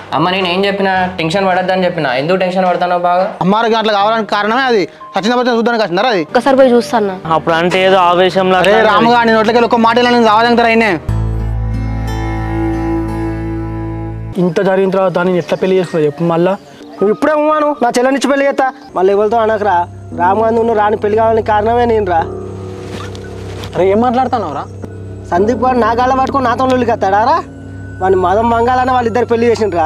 అమ్మ నేను ఏం చెప్పినా టెన్షన్ పడద్దని చెప్పిన ఎందుకు టెన్షన్ పడతానో బాగా అమ్మారికి అట్లా కావడానికి కారణమే అది సచిన పచ్చిన చూద్దానికి వచ్చినారా అది ఒక్కసారి పోయి చూస్తాను అప్పుడు అంటే ఏదో ఆవేశంలో అరే రాముగా నేను నోట్లకి ఒక మాట ఇలా నేను కావాలంటారా అయినే ఇంత జరిగిన తర్వాత నేను ఎట్లా పెళ్లి చేసుకున్నా చెప్పు మళ్ళా నువ్వు ఇప్పుడే ఉమ్మాను నా చెల్లెనిచ్చి పెళ్లి చేస్తా మళ్ళీ ఎవరితో అనకరా రామగాంధీ నువ్వు రాని పెళ్లి కావాలని కారణమే నేను రా అరే ఏం మాట్లాడుతున్నావు రా సందీప్ గారు నా గాళ్ళ పట్టుకొని నాతో లొల్లికి వస్తాడా రా వాని మదం మంగాలని వాళ్ళిద్దరు పెళ్లి చేసిండ్రా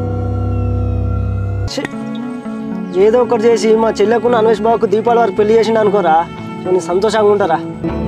ఛీ. ఏదో ఒకటి చేసి మా చెల్లెకు అన్వేష్ బాబుకు దీపావళి వరకు పెళ్లి చేసిండు అనుకోరా నేను సంతోషంగా ఉంటారా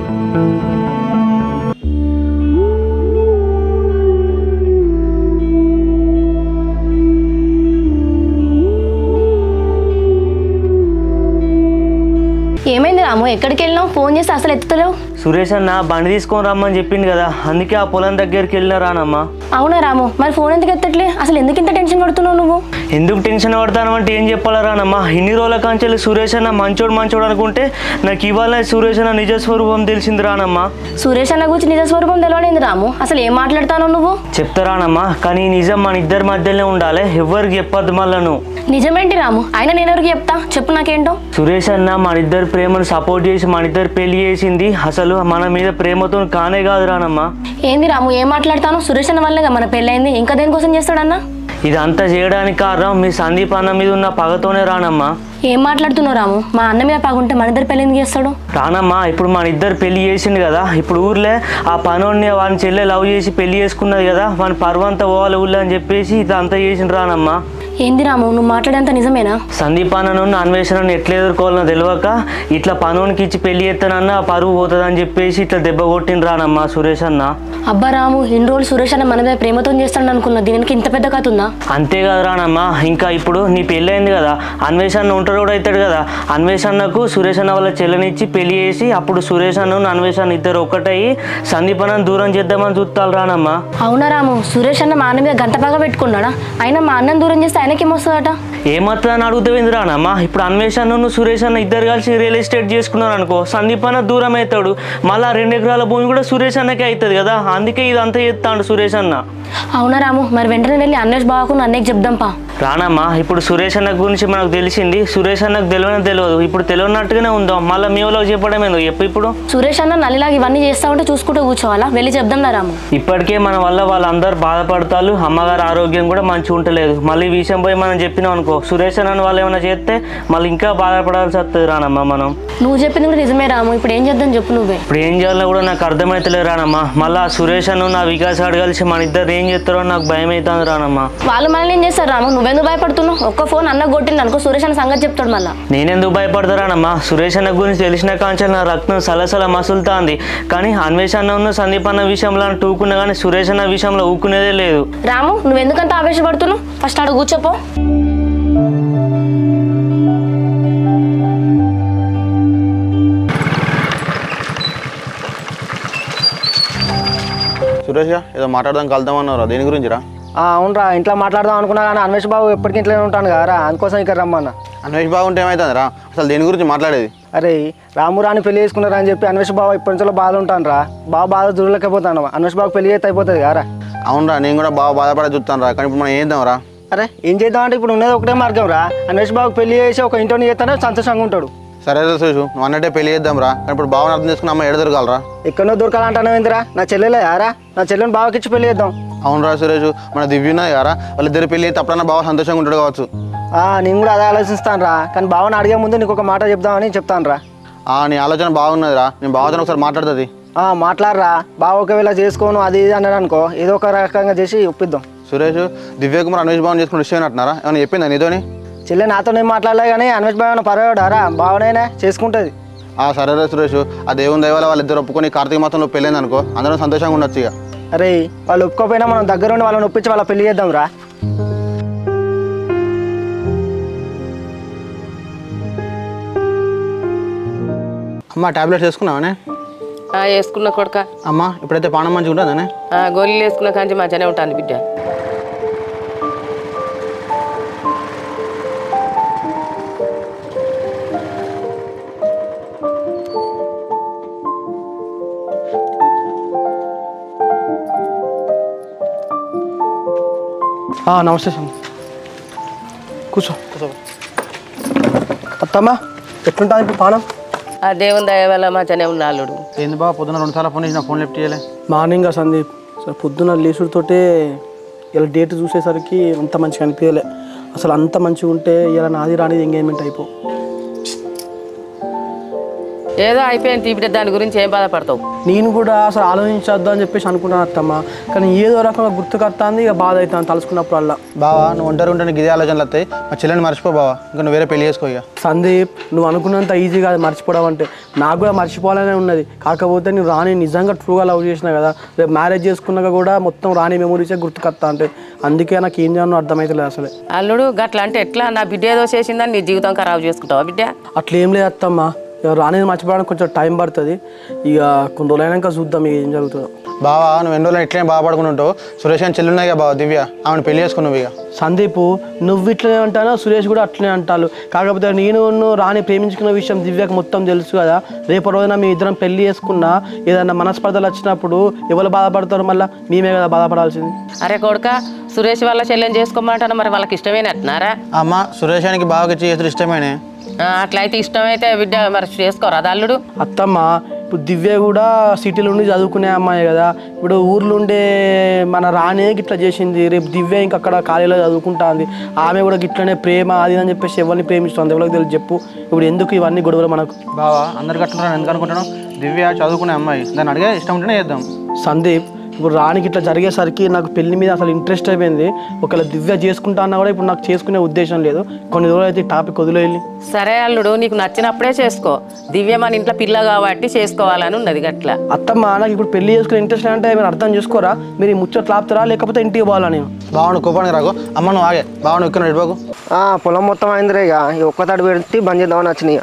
ఏమైంది రాము ఎక్కడికి వెళ్ళినావు ఫోన్ చేస్తే అసలు ఎత్తుతలేవు సురేష్ అన్న బండి తీసుకొని రమ్మని చెప్పింది కదా అందుకే ఆ పొలం దగ్గరికి వెళ్ళినా రానమ్మా అవునా రాము మరి ఫోన్ ఎందుకు ఎత్తట్లే అసలు ఎందుకు ఇంత టెన్షన్ పడుతున్నావు నువ్వు ఎందుకు టెన్షన్ పడతాను అంటే ఏం చెప్పాలా రానమ్మా ఇన్ని రోజుల కాంచెల్లి సురేష్ అన్న మంచోడు మంచోడు అనుకుంటే నాకు ఇవాళ సురేష్ అన్న నిజ స్వరూపం తెలిసింది రానమ్మా సురేష్ అన్న గురించి నిజ స్వరూపం తెలియలేదు రాము అసలు ఏం మాట్లాడతావు నువ్వు చెప్తారానమ్మా కానీ ఈ నిజం మన ఇద్దరి మధ్యలోనే ఉండాలి ఎవరికి చెప్పొద్దు మళ్ళా నువ్వు నిజమేంటి రాము అయినా నేను ఎవరికి చెప్తా చెప్పు నాకేంటో సురేష్ అన్న మన ఇద్దరి ప్రేమను సపోర్ట్ చేసి మన ఇద్దరు పెళ్లి చేసింది అసలు మన మీద ప్రేమతో కానే కాదు రానమ్మా ఏంది రాము ఏం మాట్లాడతాను సురేష్ అన్న వల్లే మన పెళ్ళైంది ఇంకా దేనికోసం చేస్తాడన్నా ఇదంతా చేయడానికి కారణం మీ సందీప్ అన్న మీద ఉన్న పగతోనే రానమ్మా ఏం మాట్లాడుతున్నావు రాము మా అన్న మీద పాగుంటే మన ఇద్దరు పెళ్ళి ఎందుకు చేస్తాడు రానమ్మా ఇప్పుడు మన ఇద్దరు పెళ్లి చేసిండు కదా ఇప్పుడు ఊర్లే ఆ పనోడిని వాని చెల్లె లవ్ చేసి పెళ్లి చేసుకున్నది కదా వాని పర్వంతా పోవాలి ఊళ్ళో అని చెప్పేసి ఇదంతా చేసిండు రానమ్మా ఏంది రాము నువ్వు మాట్లాడేంత నిజమేనా సందీప్ అన్నను అన్వేషణను ఎట్లా ఎదుర్కోవాలనో తెలియక ఇట్లా పనోనికి ఇచ్చి పెళ్లి చేస్తానన్న ఆ పరువు పోతుందని చెప్పేసి ఇట్లా దెబ్బ కొట్టిండు రానమ్మా సురేష్ అన్న అబ్బా రాము ఇన్ని రోజులు సురేష్ అన్న మన మీద ప్రేమతో చేస్తాడు అనుకున్నా దీనికి ఇంత పెద్ద కథ ఉందా అంతేకాదు రానమ్మా ఇంకా ఇప్పుడు నీ పెళ్ళి అయింది కదా అన్వేషణ ఉంటాడు కూడా అవుతాడు కదా అన్వేషణకు సురేష్ అన్న వాళ్ళ చెల్లెనిచ్చి పెళ్లి చేసి అప్పుడు సురేష్ అన్న అన్వేషణ ఇద్దరు ఒక్కటయ్యి సందీప్ అన్నను దూరం చేద్దామని చూస్తాను రానమ్మా అవునా రాము సురేష్ అన్న మా అన్న మీద గంట బాగా పెట్టుకున్నాడా అయినా మా అన్నని దూరం చేస్తే ఆయనకి ఏమొస్తుందట ఏమవుతుందని అడుగుతావు రానమ్మా ఇప్పుడు అన్వేషణను సురేష్ అన్న ఇద్దరు కలిసి రియల్ ఎస్టేట్ చేసుకున్నారు అనుకో సందీప్ అన్న దూరం అవుతాడు మళ్ళా రెండు ఎకరాల భూమి కూడా సురేష్ అన్నకే అవుతుంది కదా అందుకే ఇదంతా చేస్తాడు సురేష్ అన్న అవునా రాము మరి వెంటనే వెళ్ళి అన్వేష్ బావకు అన్నయ్యకి చెప్దాంపా రానమ్మా ఇప్పుడు సురేష్ అన్న గురించి మనకు తెలిసింది సురేష్ అన్నకు తెలియని తెలియదు ఇప్పుడు తెలియనట్టుగానే ఉందాం మళ్ళీ మీ వాళ్ళకి చెప్పడం ఎందుకు చెప్పు ఇప్పుడు సురేష్ అన్న నల్లిలాగా ఇవన్నీ చేస్తా ఉంటే చూసుకుంటూ కూర్చోవాలా వెళ్ళి చెప్దాంలా రాము ఇప్పటికే మన వల్ల వాళ్ళందరూ బాధపడతారు అమ్మగారి ఆరోగ్యం కూడా మంచిగా ఉంటలేదు మళ్ళీ ఈ విషయం పోయి మనం చెప్పినాం అనుకో సురేష్ అన్న వాళ్ళు ఏమైనా చేస్తే మళ్ళీ ఇంకా బాధపడాల్సి వస్తుంది రానమ్మా మనం నువ్వు చెప్పింది కూడా నిజమే రాము ఇప్పుడు ఏం చేద్దాం చెప్పు నువ్వే ఇప్పుడు ఏం చేయాలో కూడా నాకు అర్థమైతలేదు రానమ్మా మళ్ళీ ఆ సురేష్ అన్న నా వికాస్ ఆడు కలిసి మన ఇద్దరు ఏం చేస్తారో నాకు భయం అవుతుంది రానమ్మా వాళ్ళు మనల్ని ఏం చేస్తారు రాము నువ్వెందుకు భయపడుతున్నావు ఒక్క ఫోన్ అన్న కొట్టింది అనుకో సురేష్ అన్న సంగతి చెప్తాడు మళ్ళా నేనెందుకు భయపడతారానమ్మా సురేష్ అన్న గురించి తెలిసిన కాంచెల్ నా రక్తం సలసల మసులుతాంది కానీ అన్వేష్ అన్న ఉన్న సందీప్ అన్న విషయంలో టూకున్నా కానీ సురేష్ అన్న విషయంలో ఊకునేదే లేదు రాము నువ్వు ఎందుకంత ఆవేశపడుతున్నావు ఫస్ట్ ఆడ కూర్చోపో సురేష్ ఏదో మాట్లాడదాం కలుద్దామన్నారా దేని గురించి రా ఆ, అవునరా ఇంట్లో మాట్లాడదాం అనుకున్నా కానీ అన్వేష్ బాబు ఎప్పటికీ ఇంట్లోనే ఉంటాను కదరా అందుకోసం ఇక్కడ రమ్మన్నా అన్వేష్ బాగుంటే ఏమవుతుంది రా అసలు దేని గురించి మాట్లాడేది అరే రాము రాని పెళ్లి చేసుకున్నారా అని చెప్పి అన్వేష్ బాబు ఇప్పటి నుంచో బాధ ఉంటాను రా బాబు బాధ చూడలేకపోతాను అన్వేష్ బాబు పెళ్లి చేస్తే అయిపోతుంది కదరా అవునరా నేను కూడా బాగా బాధపడే చూస్తాను రా కానీ ఇప్పుడు మనం ఏం చేద్దాం రా అరే ఏం చేద్దాం అంటే ఇప్పుడు ఉన్నది ఒకటే మార్గం రా అన్వేష్ బాబుకి పెళ్లి చేసి ఒక ఇంటిని చేస్తానే సంతోషంగా ఉంటాడు సరే రా సురేష్ నువ్వు అన్నట్టే పెళ్లి చేద్దాం రా కానీ ఇప్పుడు బాగా అర్థం చేసుకుని అమ్మ ఎడ దొరకాలరా ఎక్కడో దొరకాలంటాను ఏందిరా నా చెల్లెలే యారా నా చెల్లెని బావకిచ్చి పెళ్లి చేద్దాం అవునరా సురేష్ మన దివ్య ఉన్నది కదా వాళ్ళిద్దరు పెళ్లి అయితే అప్పుడన్నా బాగా సంతోషంగా ఉంటాడు కావచ్చు ఆ, నేను కూడా అదే ఆలోచిస్తాను రా కానీ బావని అడిగే ముందు నీకు ఒక మాట చెప్దామని చెప్తాను రా ఆ, నీ ఆలోచన బాగున్నది రా నేను బావతో ఒకసారి మాట్లాడుతుంది ఆ, మాట్లాడరా బావ ఒకవేళ చేసుకోను అది ఇది అన్నాడు అనుకో ఏదో ఒక రకంగా చేసి ఒప్పిద్దాం సురేష్ దివ్య కుమార్ అన్వేష్ బాబు చేసుకుని విషయం అంటున్నారా ఏమైనా చెప్పిందా నీతోని చెల్లె నాతో నేను మాట్లాడలే కానీ అన్వేష్ బావ పర్వాడారా బావనైనా చేసుకుంటుంది ఆ సరే రా సురేష్ ఆ దేవుని దయవల్ల వాళ్ళిద్దరు ఒప్పుకొని కార్తీక మాసంలో పెళ్ళైంది అనుకో అందరం సంతోషంగా ఉండొచ్చు ఇక అరే వాళ్ళు ఒప్పుకోపోయినా మనం దగ్గరుండి వాళ్ళని ఒప్పించి వాళ్ళ పెళ్లి చేద్దాం రా అమ్మ టాబ్లెట్స్ వేసుకున్నావానే ఆ, వేసుకున్న కొడుక అమ్మ ఇప్పుడైతే పానం మంచిగా ఉంటుందానే ఆ, గోళీలు వేసుకున్న కాంచి మంచిగానే ఉంటాను బిడ్డ ఆ, నమస్తే సందీప్ కూర్చో అత్తమ్మా ఎట్లుంటుంది ఇప్పుడు పానం ఆ దేవుని దయ వల్ల మంచిగానే ఉన్న అల్లుడు ఏంది బావ పొద్దున్న రెండు సార్లు ఫోన్ చేసిన ఫోన్ లిఫ్ట్ చేయలే మార్నింగ్ సందీప్ అసలు పొద్దున్న లేచుడితోటే ఇలా డేట్ చూసేసరికి అంత మంచిగా అనిపించలే అసలు అంత మంచిగా ఉంటే ఇలా నాది రానిది ఎంగేజ్మెంట్ అయిపో ఏదో అయిపోయింది బిడ్డ దాని గురించి ఏం బాధపడతావు నేను కూడా అసలు ఆలోచించొద్దు అని చెప్పేసి అనుకున్నాను అత్తమ్మ కానీ ఏదో రకంగా గుర్తుకొస్తుంది ఇక బాధ అవుతాను తలుసుకున్నప్పుడల్లా బావా నువ్వు ఒంటరి ఉంటే నీకు ఇదే ఆలోచనలు వస్తాయి మా చెల్లెని మర్చిపో బావా ఇంకా నువ్వు వేరే పెళ్లి చేసుకో ఇక సందీప్ నువ్వు అనుకున్నంత ఈజీ కాదు మర్చిపోవడం అంటే నాకు కూడా మర్చిపోవాలనే ఉన్నది కాకపోతే నేను రాని నిజంగా ట్రూగా లవ్ చేసిన కదా రేపు మ్యారేజ్ చేసుకున్నాక కూడా మొత్తం రాని మెమరీసే గుర్తుకొస్తా అంటే అందుకే నాకు ఏం చేయాలో అర్థమవుతలేదు అసలే అల్లుడు గట్ల అంటే ఎట్లా నా బిడ్డ ఏదో చేసిందని నీ జీవితం ఖరాబ్ చేసుకుంటావా బిడ్డ అట్లా ఏం లేదు అత్తమ్మ ఇక రానిది మర్చిపోవడానికి కొంచెం టైం పడుతుంది ఇక కొన్ని రోజులైనాక చూద్దాం ఇక ఏం జరుగుతుందో బావా నువ్వు ఎన్ని రోజులు ఇట్లనే బాధపడుకుని ఉంటావు సురేష్ అని చెల్లి ఉన్నాయి కదా బావ దివ్య ఆమెను పెళ్లి చేసుకుని నువ్వు ఇక సందీప్ నువ్వు ఇట్లనే అంటాను సురేష్ కూడా అట్లనే అంటారు కాకపోతే నేను నువ్వు రాని ప్రేమించుకున్న విషయం దివ్యకు మొత్తం తెలుసు కదా రేపు రోజున మీ ఇద్దరం పెళ్లి చేసుకున్నా ఏదైనా మనస్పర్ధలు వచ్చినప్పుడు ఎవరు బాధపడతారు మళ్ళీ మేమే కదా బాధపడాల్సింది అరే కొడుక సురేష్ వాళ్ళ చెల్లెని చేసుకోమంటాను మరి వాళ్ళకి ఇష్టమేనట్టున్నారా అమ్మ సురేష్ అనికి బాగా ఇచ్చి చేతులు ఇష్టమేనే ఆ, అట్లయితే ఇష్టమైతే బిడ్డ మరి చేసుకోరా అది అల్లుడు అత్తమ్మ ఇప్పుడు దివ్య కూడా సిటీలో ఉండి చదువుకునే అమ్మాయి కదా ఇప్పుడు ఊర్లో ఉండే మన రాణే గిట్లా చేసింది రేపు దివ్య ఇంక అక్కడ కాలేజీలో చదువుకుంటుంది ఆమె కూడా గిట్లనే ప్రేమ అది అని చెప్పేసి ఎవరిని ప్రేమిస్తుంది ఎవరికి తెలియదు చెప్పు ఇప్పుడు ఎందుకు ఇవన్నీ గొడవలు మనకు బావా అందరికి అట్లా ఎందుకు అనుకుంటాను దివ్య చదువుకునే అమ్మాయి దాన్ని అడిగే ఇష్టం ఉంటేనే చేద్దాం సందీప్ ఇప్పుడు రాణికి ఇట్లా జరిగేసరికి నాకు పెళ్లి మీద అసలు ఇంట్రెస్ట్ అయిపోయింది ఒకవేళ దివ్య చేసుకుంటా అన్నా కూడా ఇప్పుడు నాకు చేసుకునే ఉద్దేశం లేదు కొన్ని రోజులు అయితే ఈ టాపిక్ వదిలేయాలి సరే అల్లుడు నీకు నచ్చినప్పుడే చేసుకో దివ్య మన ఇంట్లో పిల్ల కాబట్టి చేసుకోవాలని ఉన్నది గట్ల అత్తమ్మ నాకు ఇప్పుడు పెళ్లి చేసుకునే ఇంట్రెస్ట్ అంటే మీరు అర్థం చేసుకోరా మీరు ఈ ముచ్చట్లు ఆపుతారా లేకపోతే ఇంటికి పోవాలా నేను బావను కోపానికి రాకు అమ్మ నువ్వు ఆగే బావను ఇక్కడ ఇటుబాకు ఆ, పొలం మొత్తం అయిందిరే ఇక ఈ ఒక్క తడి పెట్టి బంద్ చేద్దామని వచ్చినాయి ఇక.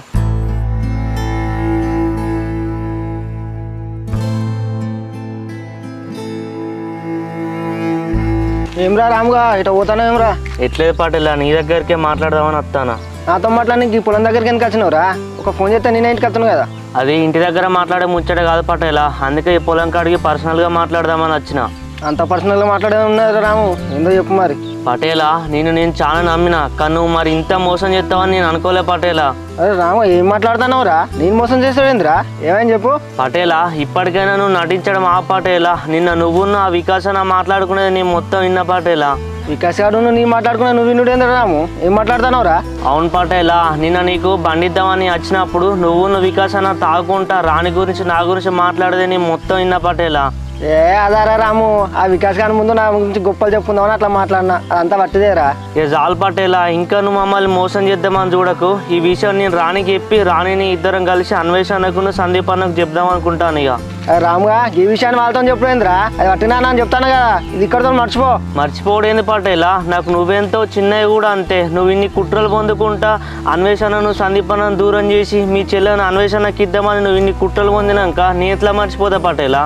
ఏమ్రా రాముగా ఇట పోతాను ఏమ్రా ఎట్లేదు పాటలా నీ దగ్గరికే మాట్లాడదామని వస్తానా నాతో మాట్లాడి ఈ పొలం దగ్గరికి ఎందుకు వచ్చినావురా ఒక ఫోన్ చేస్తే నేనే ఇంటికి వస్తాను కదా అది ఇంటి దగ్గర మాట్లాడే ముచ్చట కాదు పటేలా అందుకే ఈ పొలం కాడికి పర్సనల్గా మాట్లాడదామని వచ్చిన అంత పర్సనల్గా మాట్లాడే ఉన్నది రాము ఏందో చెప్పు మరి పటేలా నేను నేను చాలా నమ్మిన కానీ నువ్వు మరి ఇంత మోసం చేస్తావని నేను అనుకోలే పటేలా అరే రాము ఏం మాట్లాడుతున్నావురా నేను మోసం చేసావేంద్రా ఏమని చెప్పు పటేలా ఇప్పటికైనా నువ్వు నటించడం ఆ పటేలా నిన్న నువ్వు ఆ వికాసన మాట్లాడుకునేది నీ మొత్తం విన్న పటేలా వికాస్ గారు నువ్వు నీ మాట్లాడుకున్నా నువ్వు వినుడేంద్రా రాము ఏం మాట్లాడుతున్నావురా అవును పటేలా నిన్న నీకు బండిద్దామని వచ్చినప్పుడు నువ్వు నువ్వు వికాసన తాగుకుంటా రాణి గురించి నా గురించి మాట్లాడేది నీ మొత్తం విన్న పటేలా ఏ అదారా రాము ఆ వికాస్ గారి ముందు నా గురించి గొప్పలు చెప్పుకుందామని అట్లా మాట్లాడినా అదంతా పట్టిదేరా ఏ జాల్ పటేలా ఇంకా నువ్వు మమ్మల్ని మోసం చేద్దామని చూడకు ఈ విషయం నేను రాణికి చెప్పి రాణిని ఇద్దరం కలిసి అన్వేషణకు సందీప్ అన్నకు చెప్దాం అనుకుంటాను ఇక అరే రాముగా ఈ విషయాన్ని వాళ్ళతో చెప్పుడేంద్రా అది పట్టినా అని చెప్తాను కదా ఇది ఇక్కడతో మర్చిపో మర్చిపోవడేంది పటేలా నాకు నువ్వెంతో చిన్నవి కూడా అంతే నువ్వు ఇన్ని కుట్రలు పొందుకుంటా అన్వేషణను సందీపనను దూరం చేసి మీ చెల్లెను అన్వేషణకి ఇద్దామని నువ్వు ఇన్ని కుట్రలు పొందినాక నేను ఎట్లా మర్చిపోతా పటేలా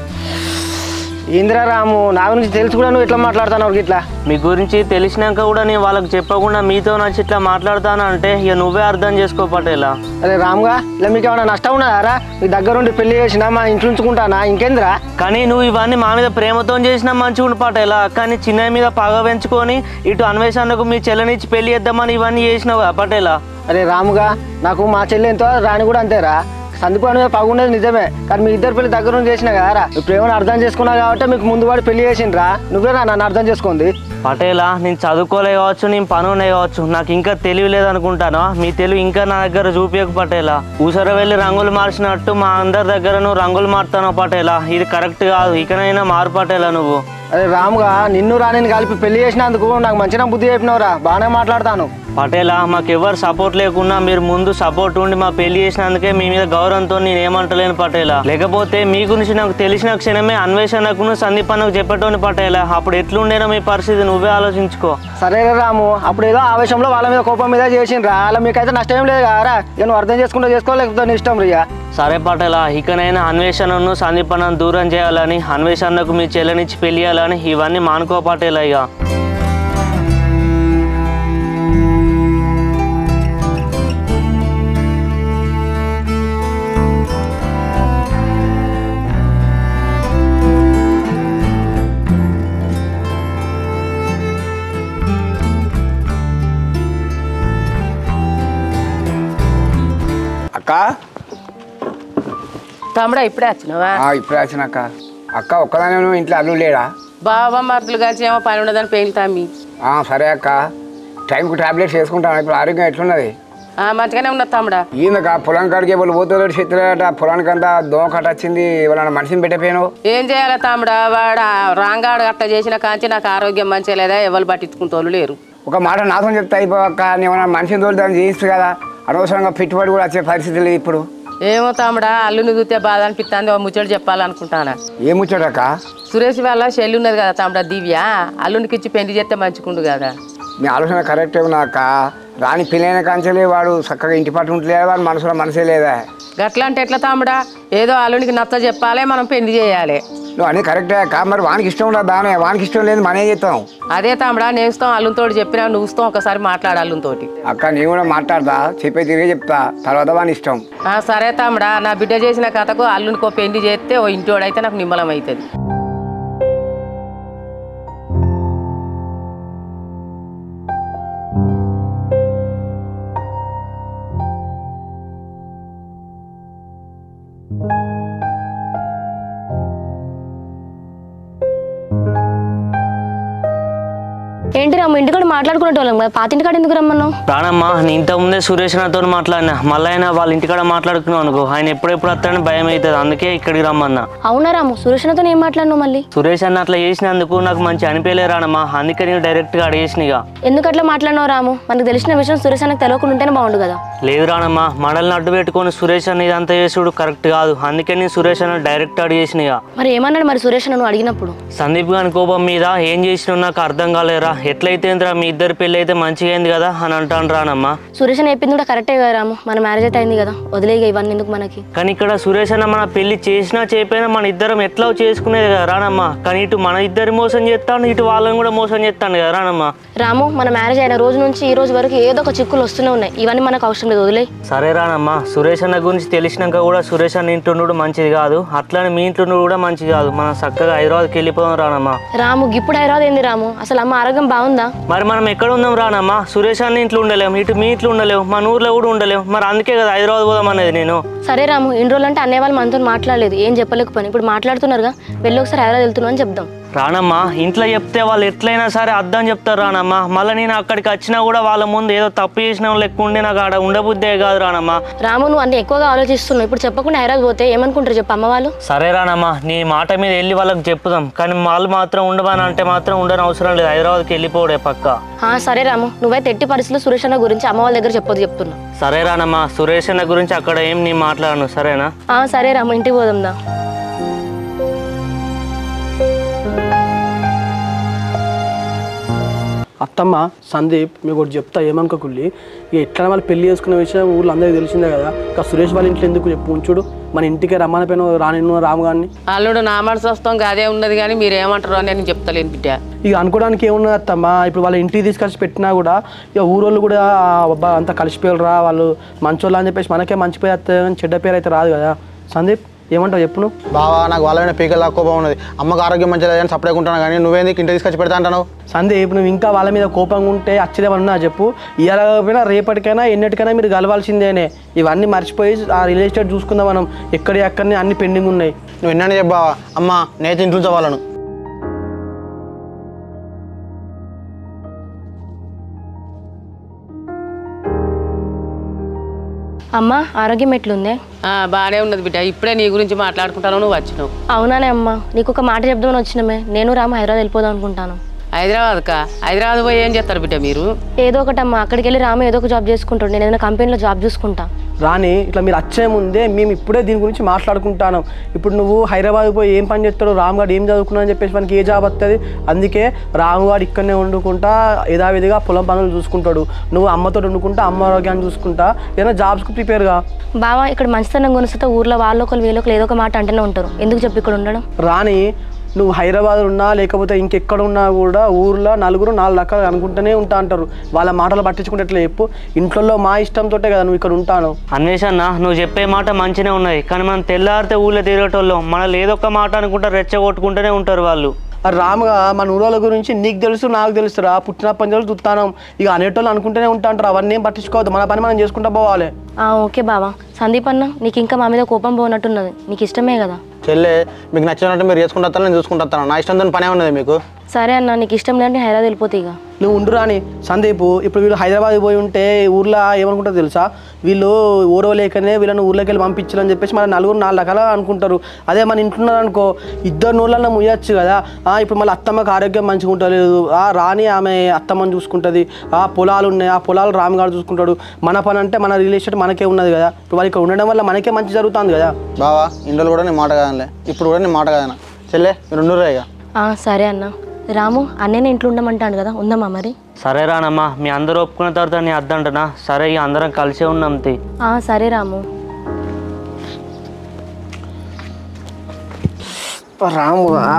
ఏందిరా రాము నా గురించి తెలుసు కూడా నువ్వు ఇట్లా మాట్లాడుతున్నావు ఇట్లా మీ గురించి తెలిసినాక కూడా నేను వాళ్ళకి చెప్పకుండా మీతో నచ్చి ఇట్లా మాట్లాడతాను అంటే ఇక నువ్వే అర్థం చేసుకో పటేలా అరే రాముగా ఇలా మీకు ఏమైనా నష్టం ఉన్నదారా మీ దగ్గరుండి పెళ్లి చేసినా మా ఇంట్లో ఉంచుకుంటానా ఇంకేందిరా కానీ నువ్వు ఇవన్నీ మా మీద ప్రేమతో చేసిన మంచిగా పాటేలా కానీ చిన్నయ్య మీద పగ పెంచుకొని ఇటు అన్వేషణకు మీ చెల్లెనిచ్చి పెళ్లి చేద్దామని ఇవన్నీ చేసినావు కదా పటేలా అరే రాముగా నాకు మా చెల్లి ఎంతో రాని కూడా అంతేరా సందీపాను పగుండేది నిజమే కానీ మీ ఇద్దరు పెళ్లి దగ్గర నుంచి చేసినా కదరా మీ ప్రేమను అర్థం చేసుకున్నావు కాబట్టి మీకు ముందు వాడు పెళ్లి చేసిండ్రా నువ్వేనా నన్ను అర్థం చేసుకుంది పటేలా నేను చదువుకోలే కావచ్చు నేను పనునే కావచ్చు నాకు ఇంకా తెలివి లేదనుకుంటాను మీ తెలివి ఇంకా నా దగ్గర చూపించక పటేలా ఊసర వెళ్ళి రంగులు మార్చినట్టు మా అందరి దగ్గర నువ్వు రంగులు మారుతాను పటేలా ఇది కరెక్ట్ కాదు ఇకనైనా మారు పటేలా నువ్వు అరే రాముగా నిన్ను రానిని కలిపి పెళ్లి చేసినందుకు నాకు మంచిగా బుద్ధి చెప్పినవురా బాగానే మాట్లాడతాను పటేలా మాకు ఎవరు సపోర్ట్ లేకున్నా మీరు ముందు సపోర్ట్ ఉండి మా పెళ్లి చేసినందుకే మీ మీద గౌరవంతో నేను ఏమంటలేను పటేలా లేకపోతే మీ గురించి నాకు తెలిసిన క్షణమే అన్వేషణకు సందీపన్నకు చెప్పటోని పటేలా అప్పుడు ఎట్లుండేనో మీ పరిస్థితి నువ్వే ఆలోచించుకో సరే రే రాము అప్పుడు ఏదో ఆవేశంలో వాళ్ళ మీద కోపం మీద చేసిండ్రా అలా మీకైతే నష్టం ఏం లేదు కదరా ఇక నువ్వు అర్థం చేసుకుంటే చేసుకోలేకపోతే నీ ఇష్టం రియా సరే పటేలా ఇకనైనా అన్వేషణను సందీపన్నను దూరం చేయాలని అన్వేషణకు మీ చెల్లెనిచ్చి పెళ్లి చేయాలని ఇవన్నీ మానుకో పటేలా ఇక తమ్ముడా ఇప్పుడే వచ్చినావా ఆ, ఇప్పుడే వచ్చినాక అక్క ఒక్కదానే నువ్వు ఇంట్లో అల్లు లేడా బాబా మరదలు కలిసి ఏమో పని ఉండదని పెయిన్ తమ్మి ఆ, సరే అక్క టైంకి టాబ్లెట్స్ వేసుకుంటాను ఇప్పుడు ఆరోగ్యం ఎట్లున్నది ఆ, మంచిగానే ఉన్నా తమ్ముడా ఈయనక పొలం కాడికి వాళ్ళు పోతాడు చెత్తులేట పొలానికి అంతా దోమ కట్ట వచ్చింది వాళ్ళ మనిషిని పెట్టపోయాను ఏం చేయాలి తమ్ముడా వాడు ఆ రాంగాడు అట్ట చేసిన కాంచి నాకు ఆరోగ్యం మంచిగా లేదా ఎవరు పట్టించుకుంటోళ్ళు లేరు ఒక మాట నాతో చెప్తా అయిపోక నేను మనిషిని తోలి దాన్ని చేయిస్తు కదా అనవసరంగా పెట్టుబడి కూడా వచ్చే పరిస్థితి లేదు ఇప్పుడు ఏమో తమ్ముడా అల్లుని చూస్తే బాధ అనిపిస్తుంది ఓ ముచ్చట చెప్పాలనుకుంటానా ఏం ముచ్చాడక్క సురేష్ వాళ్ళ చెల్లి ఉన్నది కదా తమ్ముడా దివ్య అల్లునికి ఇచ్చి పెళ్లి చేస్తే మంచిగుండు కదా మీ ఆలోచన కరెక్టే ఉన్నాక రాని పెళ్ళైన కాంచలే వాడు చక్కగా ఇంటి పట్టు ఉంటలేదా వాడు మనసులో మనసే లేదా గట్లా అంటే ఎట్లా తమ్ముడా ఏదో అల్లునికి నచ్చ చెప్పాలి మనం పెళ్లి చేయాలి నువ్వు అన్నీ కరెక్టే అక్క మరి వానికి ఇష్టం ఉండదు దానే వానికి ఇష్టం లేదు మనం ఏం చేస్తాం అదే తమ్ముడా నేస్తాం అల్లునితో చెప్పినా నువ్వుస్తాం ఒకసారి మాట్లాడు అల్లునితోటి అక్క నేను కూడా మాట్లాడతా చెప్పే తిరిగే చెప్తా తర్వాత వాని ఇష్టం ఆ, సరే తమ్ముడా నా బిడ్డ చేసిన కథకు అల్లునికో పెళ్లి చేస్తే ఓ ఇంటోడైతే నాకు నిమ్మలం అవుతుంది ఏంటి రాము ఇంటికాడ మాట్లాడుకునేటోళ్ళం కదా పాతింటికాడ ఎందుకు రమ్మన్నావు రానమ్మా నేను ఇంతకుముందే సురేష్ నాతో మాట్లాడినా మళ్ళీ ఆయన వాళ్ళ ఇంటికాడ మాట్లాడుకున్నావు అనుకో ఆయన ఎప్పుడెప్పుడు వస్తాడని భయం అవుతుంది అందుకే ఇక్కడికి రమ్మన్నా అవునా రాము సురేషణతో ఏం మాట్లాడినావు మళ్ళీ సురేష్ అన్న అట్లా చేసినందుకు నాకు మంచి అనిపించలే రానమ్మా అందుకే నేను డైరెక్ట్గా అడిగేసిన ఇక ఎందుకు అట్లా మాట్లాడినావు రాము మనకు తెలిసిన విషయం సురేష్ అన్నకు తెలియకుండా ఉంటేనే బాగుండు కదా లేదు రానమ్మా మనల్ని అడ్డు పెట్టుకొని సురేష్ అన్న ఇదంతా చేసుడు కరెక్ట్ కాదు అందుకే నేను సురేష్ అన్న డైరెక్ట్ అడిగేసిన ఇక మరి ఏమన్నాడు మరి సురేష్ అన్న నువ్వు అడిగినప్పుడు సందీప్ గారి కోపం మీద ఏం చేసినా నాకు అర్థం కాలేరా ఎట్లయితే ఏందిరా మీ ఇద్దరు పెళ్ళి అయితే మంచిగా అయింది కదా అని అంటాను రానమ్మా సురేష్ అన్న చెప్పింది కూడా కరెక్టే కదా రాము మన మ్యారేజ్ అయితే అయింది కదా వదిలేగా ఇవన్నీ ఎందుకు మనకి కానీ ఇక్కడ సురేష్ అన్న మన పెళ్లి చేసినా చేయకపోయినా మన ఇద్దరం ఎట్లా చేసుకునేది కదా రానమ్మా కానీ ఇటు మన ఇద్దరి మోసం చేస్తాను ఇటు వాళ్ళని కూడా మోసం చేస్తాను కదా రానమ్మా రాము మన మ్యారేజ్ అయిన రోజు నుంచి ఈ రోజు వరకు ఏదో ఒక చిక్కులు వస్తూనే ఉన్నాయి ఇవన్నీ మనకు అవసరం లేదు వదిలే సరే రానమ్మా సురేష్ అన్న గురించి తెలిసినాక కూడా సురేష్ అన్న ఇంట్లో ఉండడం మంచిది కాదు అట్లానే మీ ఇంట్లో ఉండడం కూడా మంచిది కాదు మనం చక్కగా హైదరాబాద్కి వెళ్ళిపోదాం రానమ్మా రాము ఇప్పుడు హైదరాబాద్ ఏంది రాము అసలు అమ్మ ఆరోగ్యం బాగుందా మరి మనం ఎక్కడ ఉందాం రానమ్మా సురేష్ అన్న ఇంట్లో ఉండలేము ఇటు మీ ఇంట్లో ఉండలేము మన ఊర్లో కూడా ఉండలేము మరి అందుకే కదా హైదరాబాద్ పోదాం అనేది నేను సరే రాము ఇన్ని రోజులు అంటే అన్నయ్య వాళ్ళు మనతో మాట్లాడలేదు ఏం చెప్పలేకపోయినా ఇప్పుడు మాట్లాడుతున్నారుగా వెళ్ళి ఒకసారి హైదరాబాద్ వెళ్తున్నాం అని చెప్దాం రానమ్మా ఇంట్లో చెప్తే వాళ్ళు ఎట్లయినా సరే అర్థం చెప్తారు రానమ్మా మళ్ళీ నేను అక్కడికి వచ్చినా కూడా వాళ్ళ ముందు ఏదో తప్పు చేసిన లెక్క ఉండి నాకు ఆడ ఉండబుద్దే కాదు రానమ్మా రాము నువ్వు అన్ని ఎక్కువగా ఆలోచిస్తున్నావు ఇప్పుడు చెప్పకుండా హైదరాబాద్ పోతే ఏమనుకుంటారు చెప్పు అమ్మ వాళ్ళు సరే రానమ్మా నీ మాట మీద వెళ్ళి వాళ్ళకి చెప్పుదాం కానీ వాళ్ళు మాత్రం ఉండమని అంటే మాత్రం ఉండని అవసరం లేదు హైదరాబాద్కి వెళ్ళిపోవడే పక్క ఆ, సరే రాము నువ్వైతే ఎట్టి పరిస్థితుల్లో సురేష్ అన్న గురించి అమ్మ వాళ్ళ దగ్గర చెప్పొద్దు చెప్తున్నా సరే రానమ్మా సురేష్ అన్న గురించి అక్కడ ఏం నీ మాట్లాడను సరేనా ఆ, సరే రాము ఇంటికి పోదాం దా అత్తమ్మ సందీప్ మీకు ఒకటి చెప్తా ఏమనుకోకుల్లి ఇక ఎట్లా వాళ్ళు పెళ్లి చేసుకున్న విషయం ఊళ్ళో అందరికీ తెలిసిందే కదా ఇంకా సురేష్ వాళ్ళ ఇంట్లో ఎందుకు చెప్పు ఉంచుడు మన ఇంటికి రమ్మని పైన రాని రాము గారిని అల్లుడు నా మనసు వస్తాం అదే ఉన్నది కానీ మీరు ఏమంటారు అని నేను చెప్తలేను బిడ్డ ఇక అనుకోవడానికి ఏమున్నది అత్తమ్మ ఇప్పుడు వాళ్ళ ఇంటికి తీసుకొచ్చి పెట్టినా కూడా ఇక ఊరోళ్ళు కూడా అబ్బా అంతా కలిసిపోయారురా వాళ్ళు మంచోళ్ళు అని చెప్పేసి మనకే మంచి పేరు వస్తుంది కానీ చెడ్డ పేరు అయితే రాదు కదా సందీప్ ఏమంటావు చెప్పు నువ్వు బావా నాకు వాళ్ళ మీద పీకల కోపం ఉన్నది అమ్మకు ఆరోగ్యం మంచిగా లేదని సపరేట్ ఉంటాను కానీ నువ్వేందుకు ఇంటికి తీసుకొచ్చి పెడతా అంటావు సందీప్ నువ్వు ఇంకా వాళ్ళ మీద కోపంగా ఉంటే అచ్చిదేమన్నా చెప్పు ఇవాళ పోయినా రేపటికైనా ఎన్నటికైనా మీరు కలవాల్సిందేనే ఇవన్నీ మర్చిపోయి ఆ రియల్ ఎస్టేట్ చూసుకుందాం మనం ఎక్కడి అక్కడనే అన్ని పెండింగ్ ఉన్నాయి నువ్వు ఎన్నని చెప్పావా అమ్మ నేతి ఇంట్లో వాళ్ళను అమ్మ ఆరోగ్యం ఎట్లుందే ఆ, బాగానే ఉన్నది బిడ్డ ఇప్పుడే నీ గురించి మాట్లాడుకుంటాను నువ్వు వచ్చినావు అవునానే అమ్మ నీకు ఒక మాట చెప్దామని వచ్చినమే నేను రాము హైదరాబాద్ వెళ్ళిపోదాం అనుకుంటాను హైదరాబాద్కా హైదరాబాద్ పోయి ఏం చేస్తారు బిడ్డ మీరు ఏదో ఒకటి అమ్మ అక్కడికి వెళ్ళి రాము ఏదో ఒక జాబ్ చేసుకుంటాడు నేను ఏదైనా కంపెనీలో జాబ్ చూసుకుంటా రాని ఇట్లా మీరు వచ్చే ముందే మేము ఇప్పుడే దీని గురించి మాట్లాడుకుంటాను ఇప్పుడు నువ్వు హైదరాబాద్ పోయి ఏం పని చేస్తాడు రామ్గాడు ఏం చదువుకున్నా అని చెప్పేసి మనకి ఏ జాబ్ వస్తుంది అందుకే రామ్గాడు ఇక్కడనే వండుకుంటా యథావిధిగా పొలం పనులు చూసుకుంటాడు నువ్వు అమ్మతో వండుకుంటా అమ్మ ఆరోగ్యాన్ని చూసుకుంటా ఏదైనా జాబ్స్కి ప్రిపేర్గా బావా ఇక్కడ మంచితనం కొనిస్తే ఊర్లో వాళ్ళ ఒకరు వీళ్ళు ఒకరు ఏదో ఒక మాట అంటూనే ఉంటారు ఎందుకు చెప్పి ఇక్కడ ఉండడం రాని నువ్వు హైదరాబాద్ ఉన్నా లేకపోతే ఇంకెక్కడ ఉన్నా కూడా ఊర్లో నలుగురు నాలుగు రకాలు అనుకుంటూనే ఉంటా అంటారు వాళ్ళ మాటలు పట్టించుకుంటే ఎట్లా చెప్పు ఇంట్లో మా ఇష్టంతో కదా నువ్వు ఇక్కడ ఉంటాను అన్వేషణ నువ్వు చెప్పే మాట మంచిగానే ఉన్నది కానీ మనం తెల్లారితే ఊళ్ళో తిరగటోళ్ళం మనల్ని ఏదో ఒక మాట అనుకుంటా రెచ్చగొట్టుకుంటూనే ఉంటారు వాళ్ళు ఆ రాముగా మన ఊరోళ్ళ గురించి నీకు తెలుసు నాకు తెలుసురా పుట్టినప్పటి నుంచి చూస్తాను ఇక అనేటోళ్ళు అనుకుంటూనే ఉంటాంటారు అవన్నీ ఏం పట్టించుకోవద్దు మన పని మనం చేసుకుంటా పోవాలి ఆ, ఓకే బావా సందీప్ అన్న నీకు ఇంకా మా మీద కోపం పోనట్టున్నది నీకు ఇష్టమే కదా చెల్లె మీకు నచ్చినట్టు మీరు చేసుకుంటారు నేను చూసుకుంటాను నా ఇష్టంతో పనే ఉన్నది మీకు సరే అన్న నీకు ఇష్టం లేదంటే హైదరాబాద్ వెళ్ళిపోతే ఇక నువ్వు ఉండురా అని సందీప్ ఇప్పుడు వీళ్ళు హైదరాబాద్ పోయి ఉంటే ఊర్లో ఏమనుకుంటారు తెలుసా వీళ్ళు ఊరో లేకనే వీళ్ళని ఊర్లోకి వెళ్ళి పంపించాలని చెప్పేసి మన నలుగురు నాలుగు రకాల అనుకుంటారు అదే మన ఇంట్లో అనుకో ఇద్దరు నూళ్ళల్లో ముయ్యొచ్చు కదా ఆ, ఇప్పుడు మళ్ళీ అత్తమ్మకి ఆరోగ్యం మంచిగా ఉంటలేదు ఆ రాని ఆమె అత్తమ్మని చూసుకుంటుంది ఆ పొలాలు ఉన్నాయి ఆ పొలాలు రామ్గాడు చూసుకుంటాడు మన పని అంటే మన రిలేషన్ మనకే ఉన్నది కదా ఇప్పుడు వాళ్ళు ఇక్కడ ఉండడం వల్ల మనకే మంచి జరుగుతుంది కదా బావా ఇంట్లో కూడా నేను మాట కాదనిలే ఇప్పుడు కూడా నేను మాట కాదన చెల్లె మీరు ఉండురా ఇక ఆ, సరే అన్న రాము అన్నయ్య ఇంట్లో ఉండమంటాడు కదా ఉందమ్మా మరి సరే రానమ్మా మీ అందరూ ఒప్పుకున్న తర్వాత నీ అద్దంటనా సరే ఇక అందరం కలిసే ఉన్నాం తి ఆ, సరే రాము రాము ఆ.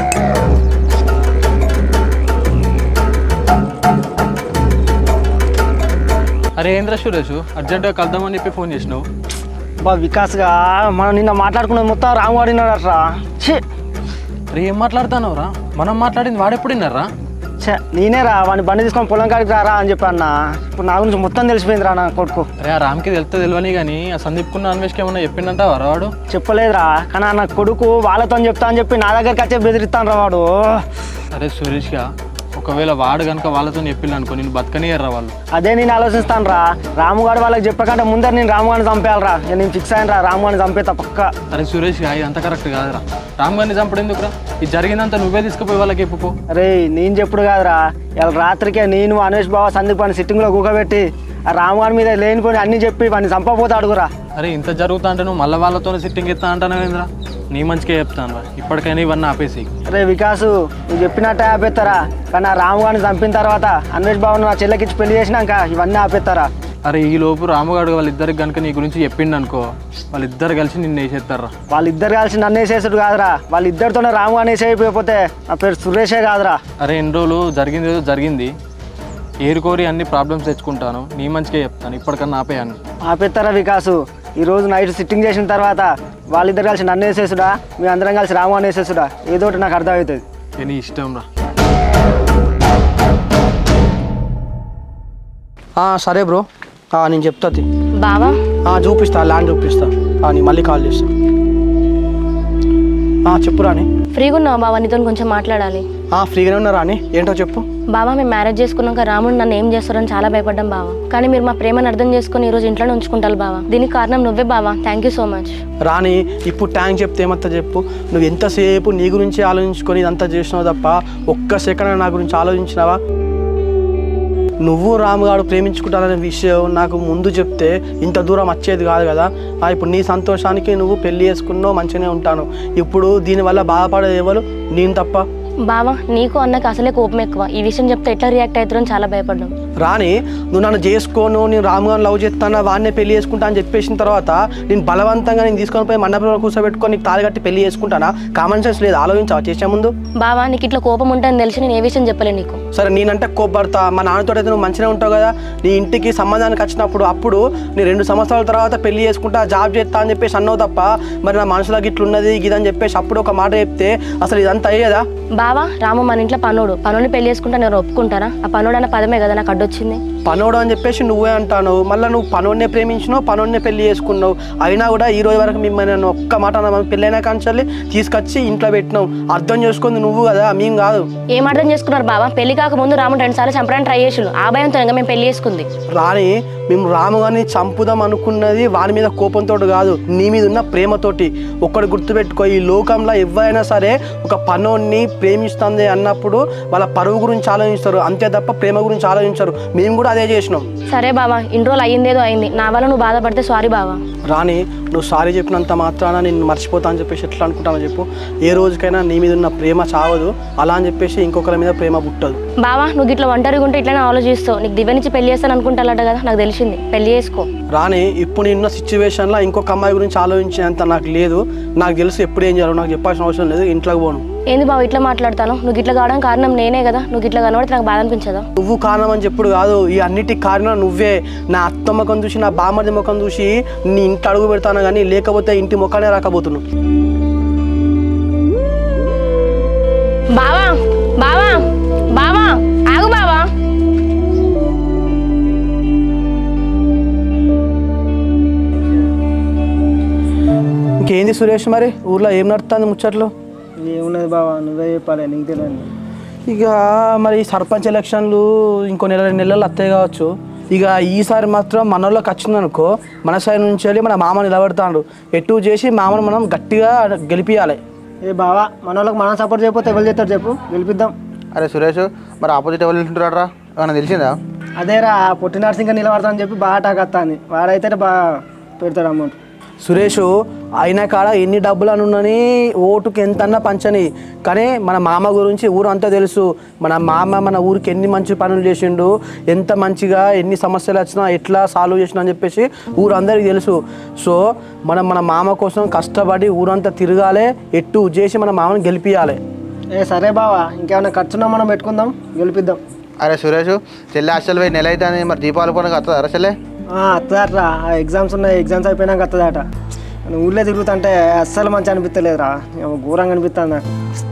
అరే ఏంద్ర సురేష్ అర్జెంటుగా కలుద్దామని చెప్పి ఫోన్ చేసినావు బా వికాస్గా మనం నిన్న మాట్లాడుకున్నది మొత్తం రాము వాడినాడట్రా ఛీ అరే ఏం మాట్లాడుతున్నావు రా మనం మాట్లాడింది వాడెప్పుడు విన్నారా ఛే నేనే రా వాడిని బండి తీసుకొని పొలం కాడికి రారా అని చెప్పి అన్న ఇప్పుడు నా గురించి మొత్తం తెలిసిపోయింది రా నా కొడుకు అరే ఆ రామ్కి తెలితే తెలియని కానీ ఆ సందీప్కున్న అన్వేష్కి ఏమన్నా చెప్పిండంట వాడు చెప్పలేదురా కానీ నా కొడుకు వాళ్ళతో చెప్తా అని చెప్పి నా దగ్గరికి వచ్చే బెదిరిస్తాను రా వాడు అరే సురేష్గా ఒకవేళ వాడు కనుక వాళ్ళతో చెప్పిండు అనుకో నేను బతకనియర్రా వాళ్ళు అదే నేను ఆలోచిస్తాను రా రాముగాడు వాళ్ళకి చెప్పకంటే ముందర నేను రాముగాడిని చంపేయాలరా ఇక నేను ఫిక్స్ అయిన రా రాముగాడిని చంపేతా పక్క అరే సురేష్ ఇది అంత కరెక్ట్ కాదురా రామ్ గారిని చంపడం ఎందుకురా ఇది జరిగిందంతా నువ్వే తీసుకుపోయి వాళ్ళకి చెప్పుకో అరే నేను చెప్పుడు కాదురా ఇలా రాత్రికే నేను అనేష్ బాబా సందీప్ అని సిట్టింగ్లో కూకబెట్టి ఆ రాముగాడి మీద లేనిపోయి అన్ని చెప్పి వాడిని చంపపోతే అడుగురా అరే ఇంత జరుగుతా అంటే నువ్వు మళ్ళీ వాళ్ళతోనే సిట్టింగ్ ఎత్తా అంటానేంద్రా నీ మంచిగా చెప్తాను రా ఇప్పటికైనా ఇవన్నీ ఆపేసి అరే వికాసు నువ్వు చెప్పినట్టే ఆపేస్తారా కానీ ఆ రాముగాడిని చంపిన తర్వాత అన్వేష్ బాబు నా చెల్లెకిచ్చి పెళ్లి చేసినాక ఇవన్నీ ఆపేస్తారా అరే ఈ లోపు రాముగాడు వాళ్ళిద్దరికి కనుక నీ గురించి చెప్పిండు అనుకో వాళ్ళిద్దరు కలిసి నిన్ను వేసేస్తారా వాళ్ళిద్దరు కలిసి నన్ను వేసేసుడు కాదురా వాళ్ళిద్దరితోనే రాముగాడిని వేసేయకపోతే నా పేరు సురేషే కాదురా అరే ఎన్ని రోజులు జరిగింది ఏదో జరిగింది ఏరుకోరి అన్ని ప్రాబ్లమ్స్ తెచ్చుకుంటాను నీ మంచిగా చెప్తాను ఇప్పటికన్నా ఆపేయాను ఆపేస్తారా వికాసు ఈ రోజు నైట్ సిట్టింగ్ చేసిన తర్వాత వాళ్ళిద్దరు కలిసి నన్ను వేసేసుడా మీ అందరం కలిసి రాముగాడిని వేసేసుడా ఏదో ఒకటి నాకు అర్థమవుతుంది ఇక నీ ఇష్టం రా ఆ, సరే బ్రో ఆ, నేను చెప్తా తి. బావా ఆ, చూపిస్తా ల్యాండ్ చూపిస్తా ఆ, నేను మళ్ళీ కాల్ చేస్తా ఆ, చెప్పు రాని ఫ్రీగా ఉన్నావా బావా నీతో కొంచెం మాట్లాడాలి ఆ, ఫ్రీగానే ఉన్నా రాని ఏంటో చెప్పు బావా మేము మ్యారేజ్ చేసుకున్నాక రాముడు నన్ను ఏం చేస్తారని చాలా భయపడ్డాం బావా కానీ మీరు మా ప్రేమను అర్థం చేసుకుని ఈ రోజు ఇంట్లోనే ఉంచుకుంటారు బావా దీనికి కారణం నువ్వే బావా థ్యాంక్ యూ సో మచ్ రాని ఇప్పుడు ట్యాంక్ చెప్తే ఏమంతా చెప్పు నువ్వు ఎంతసేపు నీ గురించి ఆలోచించుకొని ఇదంతా చేసినావు తప్ప ఒక్క సెకండ్ నా గురించి ఆలోచించినావా నువ్వు రాముగాడు ప్రేమించుకుంటాననే విషయం నాకు ముందు చెప్తే ఇంత దూరం వచ్చేది కాదు కదా ఆ, ఇప్పుడు నీ సంతోషానికి నువ్వు పెళ్లి చేసుకున్నావు మంచిగానే ఉంటాను ఇప్పుడు దీనివల్ల బాధపడేది ఎవరు నేను తప్ప బావా నీకు అన్నకి అసలే కోపం ఎక్కువ ఈ విషయం చెప్తే ఎట్లా రియాక్ట్ అవుతారని చాలా భయపడ్డాం రాని నువ్వు నన్ను చేసుకోను నేను రాముగారిని లవ్ చేస్తాను వాడినే పెళ్లి చేసుకుంటా అని చెప్పేసిన తర్వాత నేను బలవంతంగా నేను తీసుకొని పోయి మండపంలో కూర్చోబెట్టుకొని నీకు తాళి కట్టి పెళ్లి చేసుకుంటానా కామన్ సెన్స్ లేదు ఆలోచించావా చేసే ముందు బావా నీకు ఇట్లా కోపం ఉంటుందని తెలిసి నేను ఏ విషయం చెప్పలే నీకు సరే నేనంటే కోప్పడతా మా నాన్నతో అయితే నువ్వు మంచిగా ఉంటావు కదా నీ ఇంటికి సంబంధానికి వచ్చినప్పుడు అప్పుడు నీ రెండు సంవత్సరాల తర్వాత పెళ్లి చేసుకుంటా జాబ్ చేస్తా అని చెప్పేసి అన్నావు తప్ప మరి నా మనసులోకి ఇట్లున్నది ఇదని చెప్పేసి అప్పుడు ఒక మాట చెప్తే అసలు ఇదంతా అయ్యేదా బావా రాము మన ఇంట్లో పనుడు పనుని పెళ్లి చేసుకుంటా నేను ఒప్పుకుంటారా ఆ పనుడు అన్న పదమే కదా నాకు అడ్డొచ్చింది పనోడు అని చెప్పేసి నువ్వే అంటాను మళ్ళీ నువ్వు పనోడినే ప్రేమించినావు పనోడినే పెళ్లి చేసుకున్నావు అయినా కూడా ఈ రోజు వరకు మిమ్మల్ని నేను ఒక్క మాట అన్నా పెళ్ళైనా కాంచాలి తీసుకొచ్చి ఇంట్లో పెట్టినావు అర్థం చేసుకుంది నువ్వు కదా మేము కాదు ఏం అర్థం చేసుకున్నారు బావా పెళ్లి కాకముందు రాముడు రెండు సార్లు చంపడానికి ట్రై చేసిండు ఆ భయంతో ఇంకా మేము పెళ్లి చేసుకుంది రాని మేము రాము గారిని చంపుదాం అనుకున్నది వాని మీద కోపంతో కాదు నీ మీద ఉన్న ప్రేమతోటి ఒక్కడు గుర్తుపెట్టుకో ఈ లోకంలో ఎవరైనా సరే ఒక పనోడిని ప్రేమిస్తుంది అన్నప్పుడు వాళ్ళ పరువు గురించి ఆలోచిస్తారు అంతే తప్ప ప్రేమ గురించి ఆలోచించరు మేము కూడా అదే చేసినాం సరే బావా ఇన్ని రోజులు అయ్యిందేదో అయింది నా వల్ల నువ్వు బాధపడితే సారీ బావా రాని నువ్వు సారీ చెప్పినంత మాత్రాన నేను మర్చిపోతా అని చెప్పేసి ఎట్లా అనుకుంటానో చెప్పు ఏ రోజుకైనా నీ మీద ఉన్న ప్రేమ చావదు అలా అని చెప్పేసి ఇంకొకరి మీద ప్రేమ పుట్టదు బావా నువ్వు ఇట్లా ఒంటరిగా ఉంటే ఇట్లానే ఆలోచిస్తావు నీకు దివ్య నుంచి పెళ్లి చేస్తాను అనుకుంటాలట కదా నాకు తెలిసింది పెళ్లి చేసుకో రాని ఇప్పుడు నేనున్న సిచ్యువేషన్లో ఇంకొక అమ్మాయి గురించి ఆలోచించేంత నాకు లేదు నాకు తెలుసు ఎప్పుడు ఏం చేయాలో నాకు చెప్పాల్సిన అవసరం లేదు ఇంట్లోకి పోను ఏంది బావ ఇట్లా మాట్లాడతాను నువ్వు ఇట్లా కావడానికి కారణం నేనే కదా నువ్వు ఇట్లా కనబడితే నాకు బాధ అనిపించదా నువ్వు కారణం అని చెప్పుడు కాదు ఈ అన్నిటికి కారణం నువ్వే నా అత్త ముఖం చూసి నా బామ్మది ముఖం చూసి నీ ఇంటి అడుగు పెడతాను కానీ లేకపోతే ఇంటి ముఖానే రాకపోతున్నావు బావా బావా బావా ఆగు బావా ఇంకేంది సురేష్ మరి ఊర్లో ఏం నడుస్తుంది ముచ్చట్లు ఏమున్నది బావా నువ్వే చెప్పాలి నీకు తెలియదు ఇక మరి సర్పంచ్ ఎలక్షన్లు ఇంకో నెల రెండు నెలలు వస్తాయి కావచ్చు ఇక ఈసారి మాత్రం మనలోకి వచ్చిందనుకో మన సైడ్ నుంచి వెళ్ళి మన మామ నిలబెడతాడు ఎటు చేసి మామను మనం గట్టిగా గెలిపియాలి ఏ బావా మన వాళ్ళకి మనం సపోర్ట్ చేయకపోతే ఎవరు చేస్తారు చెప్పు గెలిపిద్దాం అరే సురేష్ మరి ఆపోజిట్ ఎవరు నిల్చుంటారా రా ఏమన్నా తెలిసిందా అదేరా పొట్టి నర్సింగ్ నిలబడతానని చెప్పి బాగా టాక్ వస్తుంది వాడైతే బాగా పెడతాడు అమౌంట్ సురేష్ అయిన కాడ ఎన్ని డబ్బులు అని ఉన్నని ఓటుకి ఎంతన్నా పంచని కానీ మన మామ గురించి ఊరు అంతా తెలుసు మన మామ మన ఊరికి ఎన్ని మంచి పనులు చేసిండు ఎంత మంచిగా ఎన్ని సమస్యలు వచ్చినా ఎట్లా సాల్వ్ చేసినా అని చెప్పేసి ఊరు అందరికీ తెలుసు సో మనం మన మామ కోసం కష్టపడి ఊరంతా తిరగాలి ఎట్టు చేసి మన మామని గెలిపియాలి ఏ సరే బావా ఇంకేమైనా ఖర్చున్నా మనం పెట్టుకుందాం గెలిపిద్దాం అరే సురేష్ చెల్లి హాస్టల్ పోయి నెల అవుతుంది మరి దీపావళి పండుగ వస్తుందా అరే చెల్లె వస్తుందట్రా ఆ ఎగ్జామ్స్ ఉన్నాయి ఎగ్జామ్స్ అయిపోయినాక వస్తుందట నేను ఊళ్ళో తిరుగుతుంటే అస్సలు మంచి అనిపించలేదురా ఏమో ఘోరంగా అనిపిస్తుంది నాకు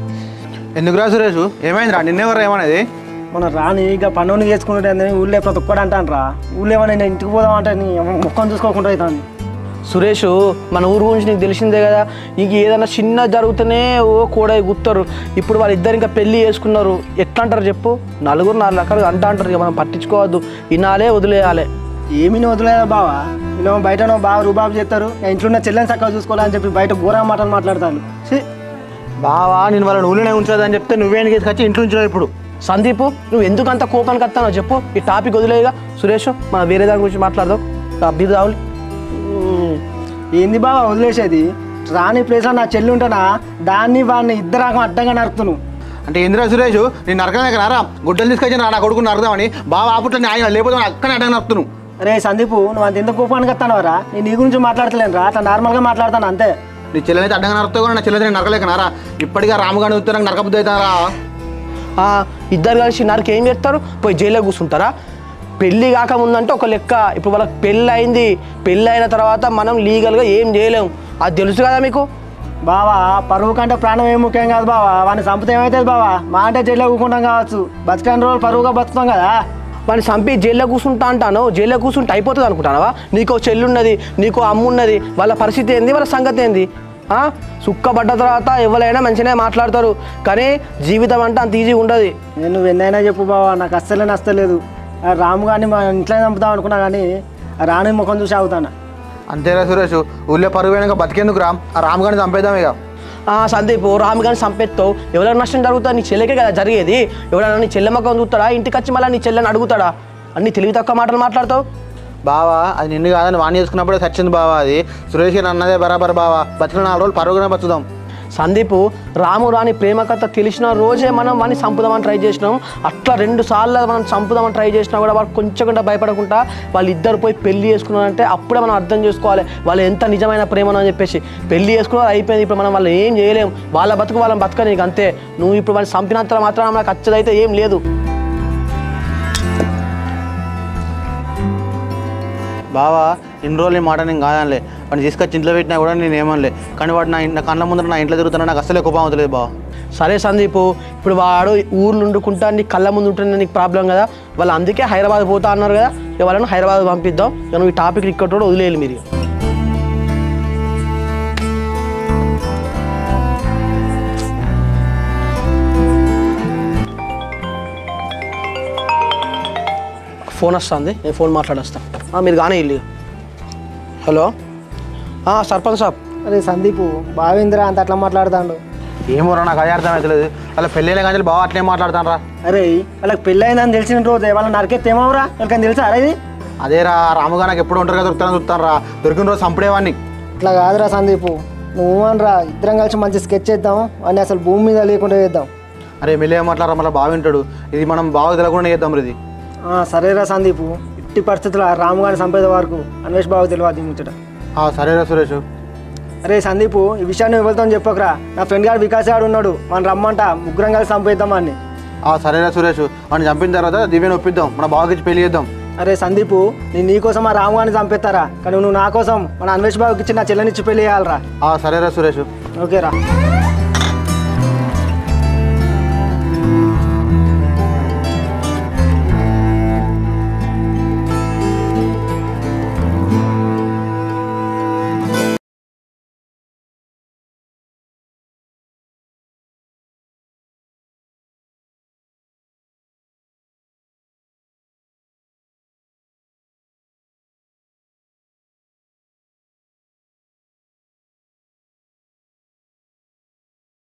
ఎందుకురా సురేష్ ఏమైందిరా నిన్నెవరు ఏమనేది మన రాని ఇక పనులు చేసుకుంటే ఊళ్ళో ప్రతి ఒక్కడు అంటాను రా ఊళ్ళో ఏమన్నా నేను ఇంటికి పోదాం అంటే నీ ముఖం చూసుకోకుండా అవుతుంది సురేష్ మన ఊరు గురించి నీకు తెలిసిందే కదా ఇంక ఏదైనా చిన్న జరిగితేనే ఓ కూడా గుత్తారు ఇప్పుడు వాళ్ళిద్దరు ఇంకా పెళ్లి చేసుకున్నారు ఎట్లా అంటారు చెప్పు నలుగురు నాలుగు రకాలుగా అంటా అంటారు ఇక మనం పట్టించుకోవద్దు వినాలే వదిలేయాలి ఏమీ వదిలేదా బావా ఇలా బయట బాగా రూబాబు చేస్తారు ఇంట్లో ఉన్న చెల్లెని చక్కగా చూసుకోవాలని చెప్పి బయట ఘోరంగా మాటలు మాట్లాడతాను ఛీ, బావా నేను వాళ్ళని ఊళ్ళోనే ఉంచదని చెప్తే నువ్వేం తీసుకొచ్చి ఇంట్లో ఉంచినావు ఇప్పుడు సందీప్ నువ్వు ఎందుకు అంత కోపానికి వస్తానో చెప్పు ఈ టాపిక్ వదిలేయగా సురేష్ మనం వేరే దాని గురించి మాట్లాడదాం అబ్బిది రావులు ఉమ్, ఏంది బావా వదిలేసేది రాని ప్లేస్లో నా చెల్లి ఉంటానా దాన్ని వాడిని ఇద్దరు అడ్డంగా నరుకుతున్నావు అంటే ఇందిరా సురేష్ నేను నరకనే రారా గుడ్డలు తీసుకొచ్చి నా కొడుకు నరదామని బావ ఆపుట్లో న్యాయం లేకపోతే వాడు అక్కడే అడ్డంగా నరుకుతున్నావు రే సందీపు నువ్వు అంత ఎందుకు కోపానికి వస్తానవరా నేను నీ గురించి మాట్లాడతలేను రా అట్లా నార్మల్గా మాట్లాడతాను అంతే నీ చెల్లెనైతే అడ్డంగా నరుకుతావు కూడా నా చెల్లెఅయితే నేను నరకలేక నారా ఇప్పటిగా రాముగాని ఉత్తరం నరకబుద్ధి అవుతారా ఆ, ఇద్దరు కలిసి నరికి ఏం చేస్తారు పోయి జైల్లో కూర్చుంటారా పెళ్ళి కాకముందంటే ఒక లెక్క ఇప్పుడు వాళ్ళకి పెళ్ళి అయింది పెళ్ళి అయిన తర్వాత మనం లీగల్గా ఏం చేయలేం అది తెలుసు కదా మీకు బావా పరువు కంటే ప్రాణం ఏం ముఖ్యం కాదు బావా వాడిని చంపితే ఏమవుతుంది బావా మా అంటే జైల్లో కూకుంటాం కావచ్చు బతికని రోజులు పరువుగా బతుకుతాం కదా వాడిని చంపి జైల్లో కూర్చుంటా అంటాను జైల్లో కూర్చుంటే అయిపోతుంది అనుకుంటానవా నీకో చెల్లి ఉన్నది నీకో అమ్ము ఉన్నది వాళ్ళ పరిస్థితి ఏంది వాళ్ళ సంగతి ఏంది ఆ? సుక్కబడ్డ తర్వాత ఎవరైనా మంచిగానే మాట్లాడతారు కానీ జీవితం అంటే అంత ఈజీగా ఉండదు నేను ఎన్నైనా చెప్పు బావా నాకు అస్సలే నచ్చలేదు ఆ రాము గారిని మా ఇంట్లో చంపుదాం అనుకున్నా కానీ ఆ రాణి ముఖం చూసి ఆగుతాను అంతేరా సురేష్ ఊళ్ళో పరుగు పోయినాక బతికేందుకు రామ్ ఆ రాముగాని చంపేద్దాం ఇక ఆ, సందీప్ రామ్ గారిని చంపెత్తావు ఎవరైనా నష్టం జరుగుతుంది నీ చెల్లెకే కదా జరిగేది ఎవరైనా నీ చెల్లె ముఖం చూస్తాడా ఇంటికి వచ్చి మళ్ళీ నీ చెల్లెని అడుగుతాడా అన్ని తెలివి తక్కువ మాటలు మాట్లాడతావు బావా అది నిన్ను కాదని వాణి చేసుకున్నప్పుడే చచ్చింది బావా అది సురేష్ గారు అన్నదే బరాబర్ బావా బతికిన నాలుగు రోజులు పరుగునే బతుకుదాం సందీప్ రాము రాని ప్రేమ కథ తెలిసిన రోజే మనం వాడిని చంపుదామని ట్రై చేసినాం అట్లా రెండు సార్లు మనం చంపుదామని ట్రై చేసినా కూడా వాళ్ళు కొంచెం కూడా భయపడకుండా వాళ్ళు ఇద్దరు పోయి పెళ్లి చేసుకున్నారంటే అప్పుడే మనం అర్థం చేసుకోవాలి వాళ్ళు ఎంత నిజమైన ప్రేమను అని చెప్పేసి పెళ్లి చేసుకున్నారు అయిపోయింది ఇప్పుడు మనం వాళ్ళు ఏం చేయలేం వాళ్ళ బతుకు వాళ్ళని బతక నీకు అంతే నువ్వు ఇప్పుడు వాళ్ళని చంపినంత మాత్రం నాకు వచ్చేదైతే ఏం లేదు బావా ఇన్ని రోజులు ఈ మాట నేను కాదనిలే వాడిని తీసుకొచ్చి ఇంట్లో పెట్టినా కూడా నేను ఏమనలే కానీ వాడు నా ఇన్- నా కళ్ళ ముందర నా ఇంట్లో తిరుగుతున్నా నాకు అసలే కోపం అవుతలేదు బావా సరే సందీప్ ఇప్పుడు వాడు ఊర్లు ఉండుకుంటా నీ కళ్ళ ముందు ఉంటుండే నీకు ప్రాబ్లం కదా వాళ్ళు అందుకే హైదరాబాద్ పోతా అన్నారు కదా ఇక వాళ్ళని హైదరాబాద్ పంపిద్దాం ఇక నువ్వు ఈ టాపిక్ ఇక్కడ కూడా వదిలేయాలి మీరు ఫోన్ వస్తుంది నేను ఫోన్ మాట్లాడేస్తాను మీరు కానీ ఇల్లు హలో ఆ, సర్పంచ్ సాబ్ అరే సందీపు బావేంద్రా అంత అట్లా మాట్లాడుతాడు ఏమోరా నాకు అదే అర్థం అవుతలేదు వాళ్ళ పెళ్ళైన కానీ బావ అట్లే మాట్లాడతాను రా అరే వాళ్ళకి పెళ్ళి అయిందని తెలిసిన రోజే వాళ్ళ నరికెత్తే ఏమవరా వాళ్ళకి తెలుసా అరే ఇది అదేరా రాముగా నాకు ఎప్పుడు ఉంటారు కదా దొరుకుతాను చూస్తాను రా దొరికిన రోజు చంపడేవాడిని ఇట్లా కాదురా సందీపు నువ్వు అనరా ఇద్దరం కలిసి మంచి స్కెచ్ చేద్దాం అని అసలు భూమి మీద లేకుండా చేద్దాం అరే మెల్లి ఏమాట్లాడరా మళ్ళీ బావ వింటాడు ఇది మనం బావ తెలియకుండా చేద్దాం రా ఇది ఆ, సరేరా సందీపు ఇట్టి పరిస్థితుల్లో రాము గారిని చంపేదే వరకు అన్వేష్ బాబు తెలియదు ముచ్చట ఆ, సరేరా సురేష్ అరే సందీపు ఈ విషయాన్ని ఎవరితో చెప్పకరా నా ఫ్రెండ్ గారు వికాస్ గారు ఉన్నాడు మన రమ్మంట ముగ్గురం కలిసి చంపేద్దాం అని ఆ, సరేరా సురేష్ వాడిని చంపిన తర్వాత దివ్యని ఒప్పిద్దాం మన బావకి పెళ్లి చేద్దాం అరే సందీపు నేను నీ కోసం ఆ రాము గారిని చంపేస్తారా కానీ నువ్వు నా కోసం మన అన్వేష్ బాబుకి ఇచ్చి నా చెల్లెనిచ్చి పెళ్లి చేయాలరా ఆ, సరేరా సురేష్ ఓకేరా